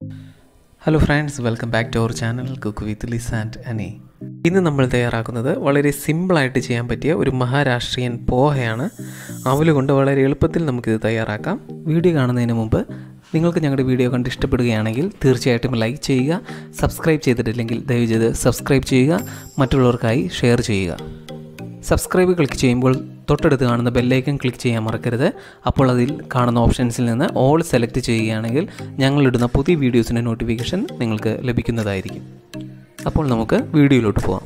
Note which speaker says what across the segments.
Speaker 1: hello friends welcome back to our channel cook with Liz and Ani ഇന്ന് നമ്മൾ തയ്യാറാക്കുന്നത് വളരെ സിമ്പിളായിട്ട് ചെയ്യാൻ പറ്റിയ ഒരു മഹാരാഷ്ട്രീയൻ പോഹയാണ് അവല് കൊണ്ട് വളരെ എളുപ്പത്തിൽ നമുക്കിത് തയ്യാറാക്കാം വീഡിയോ കാണുന്നതിന് മുമ്പ് നിങ്ങൾക്ക് ഞങ്ങളുടെ വീഡിയോ കണ്ട് ഇഷ്ടപ്പെടുകയാണെങ്കിൽ തീർച്ചയായിട്ടും ലൈക്ക് ചെയ്യുക സബ്സ്ക്രൈബ് ചെയ്തിട്ടില്ലെങ്കിൽ ദയവ് ചെയ്ത് സബ്സ്ക്രൈബ് ചെയ്യുക മറ്റുള്ളവർക്കായി ഷെയർ ചെയ്യുക സബ്സ്ക്രൈബ് ക്ലിക്ക് ചെയ്യുമ്പോൾ തൊട്ടടുത്ത് കാണുന്ന ബെല്ലൈക്കൺ ക്ലിക്ക് ചെയ്യാൻ മറക്കരുത് അപ്പോൾ അതിൽ കാണുന്ന ഓപ്ഷൻസിൽ നിന്ന് ഓൾ സെലക്ട് ചെയ്യുകയാണെങ്കിൽ ഞങ്ങളിടുന്ന പുതിയ വീഡിയോസിൻ്റെ നോട്ടിഫിക്കേഷൻ നിങ്ങൾക്ക് ലഭിക്കുന്നതായിരിക്കും അപ്പോൾ നമുക്ക് വീഡിയോയിലോട്ട് പോകാം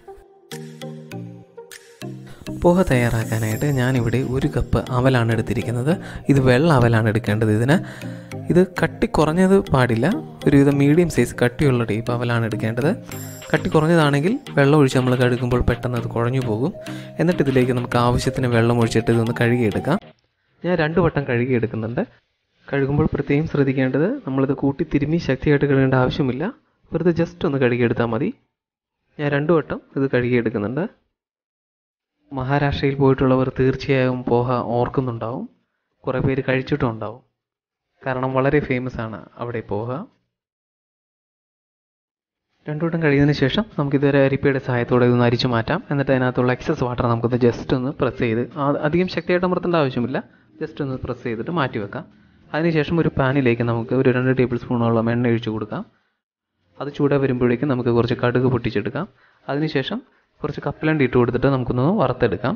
Speaker 1: പോഹ തയ്യാറാക്കാനായിട്ട് ഞാനിവിടെ ഒരു കപ്പ് അവലാണ് എടുത്തിരിക്കുന്നത് ഇത് വെള്ള അവലാണ് എടുക്കേണ്ടത് ഇതിന് ഇത് കട്ടി കുറഞ്ഞത് പാടില്ല ഒരുവിധം മീഡിയം സൈസ് കട്ടിയുള്ള ടൈപ്പ് അവലാണ് എടുക്കേണ്ടത് കട്ടി കുറഞ്ഞതാണെങ്കിൽ വെള്ളം ഒഴിച്ച് നമ്മൾ കഴുകുമ്പോൾ പെട്ടെന്ന് അത് കുഴഞ്ഞു പോകും എന്നിട്ട് ഇതിലേക്ക് നമുക്ക് ആവശ്യത്തിന് വെള്ളം ഒഴിച്ചിട്ട് ഇതൊന്ന് കഴുകിയെടുക്കാം ഞാൻ രണ്ട് വട്ടം കഴുകിയെടുക്കുന്നുണ്ട് കഴുകുമ്പോൾ പ്രത്യേകം ശ്രദ്ധിക്കേണ്ടത് നമ്മളിത് കൂട്ടി തിരുമ്മി ശക്തിയായിട്ട് കഴുകേണ്ട ആവശ്യമില്ല വെറുതെ ജസ്റ്റ് ഒന്ന് കഴുകിയെടുത്താൽ മതി ഞാൻ രണ്ട് വട്ടം ഇത് കഴുകിയെടുക്കുന്നുണ്ട് മഹാരാഷ്ട്രയിൽ പോയിട്ടുള്ളവർ തീർച്ചയായും പോഹ ഓർക്കുന്നുണ്ടാവും കുറേ പേര് കഴിച്ചിട്ടും ഉണ്ടാവും കാരണം വളരെ ഫേമസ് ആണ് അവിടെ പോഹ രണ്ടു വട്ടം കഴിയുന്നതിന് ശേഷം നമുക്കിതൊരു അരിപ്പയുടെ സഹായത്തോടെ ഇതൊന്ന് അരിച്ചു മാറ്റാം എന്നിട്ട് അതിനകത്തുള്ള എക്സസ് വാട്ടർ നമുക്കൊന്ന് ജസ്റ്റ് ഒന്ന് പ്രസ് ചെയ്ത് ആ- അധികം ശക്തിയായിട്ട് അമർത്തേണ്ട ആവശ്യമില്ല ജസ്റ്റ് ഒന്ന് പ്രസ് ചെയ്തിട്ട് മാറ്റി വെക്കാം അതിനുശേഷം ഒരു പാനിലേക്ക് നമുക്ക് ഒരു രണ്ട് ടേബിൾ സ്പൂണോളം എണ്ണ ഒഴിച്ചു കൊടുക്കാം അത് ചൂടാ വരുമ്പോഴേക്കും നമുക്ക് കുറച്ച് കടുക് പൊട്ടിച്ചെടുക്കാം അതിനുശേഷം കുറച്ച് കപ്പലണ്ടി ഇട്ട് കൊടുത്തിട്ട് നമുക്കൊന്ന് വറുത്തെടുക്കാം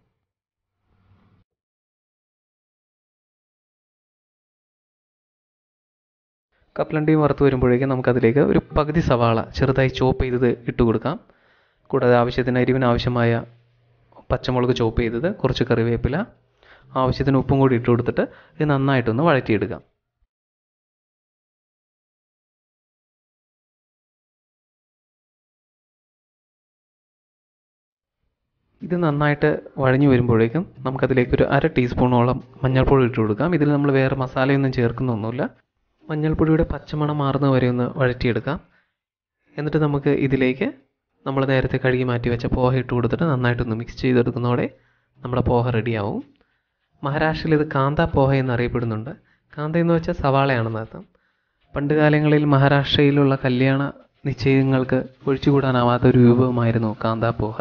Speaker 1: കപ്പലണ്ടിയും വറുത്ത് വരുമ്പോഴേക്കും നമുക്കതിലേക്ക് ഒരു പകുതി സവാള ചെറുതായി ചോപ്പ് ചെയ്തത് ഇട്ട് കൊടുക്കാം കൂടാതെ ആവശ്യത്തിന് എരിവിന് ആവശ്യമായ പച്ചമുളക് ചോപ്പ് ചെയ്തത് കുറച്ച് കറിവേപ്പില ആവശ്യത്തിന് ഉപ്പും കൂടി ഇട്ട് കൊടുത്തിട്ട് ഇത് നന്നായിട്ടൊന്ന് വഴറ്റിയെടുക്കാം ഇത് നന്നായിട്ട് വഴഞ്ഞു വരുമ്പോഴേക്കും നമുക്കതിലേക്ക് ഒരു അര ടീസ്പൂണോളം മഞ്ഞൾപ്പൊടി ഇട്ട് കൊടുക്കാം ഇതിൽ നമ്മൾ വേറെ മസാലയൊന്നും ചേർക്കുന്നൊന്നുമില്ല മഞ്ഞൾപ്പൊടിയുടെ പച്ചമണം മാറുന്ന വരെ ഒന്ന് വഴറ്റിയെടുക്കാം എന്നിട്ട് നമുക്ക് ഇതിലേക്ക് നമ്മൾ നേരത്തെ കഴുകി മാറ്റി വെച്ച പോഹ ഇട്ട് കൊടുത്തിട്ട് നന്നായിട്ടൊന്ന് മിക്സ് ചെയ്തെടുക്കുന്നതോടെ നമ്മുടെ പോഹ റെഡിയാവും മഹാരാഷ്ട്രയിൽ ഇത് കാന്ത പോഹ എന്നറിയപ്പെടുന്നുണ്ട് കാന്ത എന്ന് വെച്ചാൽ സവാളയാണെന്ന് അർത്ഥം പണ്ട് കാലങ്ങളിൽ മഹാരാഷ്ട്രയിലുള്ള കല്യാണ നിശ്ചയങ്ങൾക്ക് ഒഴിച്ചുകൂടാനാവാത്ത ഒരു വിഭവമായിരുന്നു കാന്ത പോഹ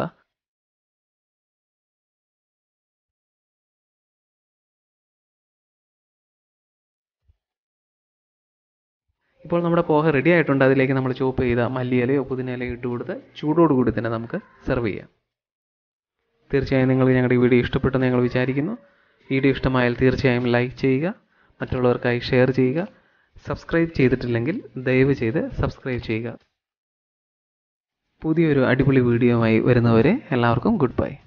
Speaker 1: ഇപ്പോൾ നമ്മുടെ പോഹ റെഡി ആയിട്ടുണ്ട് അതിലേക്ക് നമ്മൾ ചോപ്പ് ചെയ്ത മല്ലിയിലയോ പുതിനയിലയോ ഇട്ട് കൊടുത്ത് ചൂടോടുകൂടി തന്നെ നമുക്ക് സെർവ് ചെയ്യാം തീർച്ചയായും നിങ്ങൾക്ക് ഞങ്ങളുടെ ഈ വീഡിയോ ഇഷ്ടപ്പെട്ടെന്ന് ഞങ്ങൾ വിചാരിക്കുന്നു വീഡിയോ ഇഷ്ടമായാൽ തീർച്ചയായും ലൈക്ക് ചെയ്യുക മറ്റുള്ളവർക്കായി ഷെയർ ചെയ്യുക സബ്സ്ക്രൈബ് ചെയ്തിട്ടില്ലെങ്കിൽ ദയവ് ചെയ്ത് സബ്സ്ക്രൈബ് ചെയ്യുക പുതിയൊരു അടിപൊളി വീഡിയോയുമായി വരുന്നവരെ എല്ലാവർക്കും ഗുഡ് ബൈ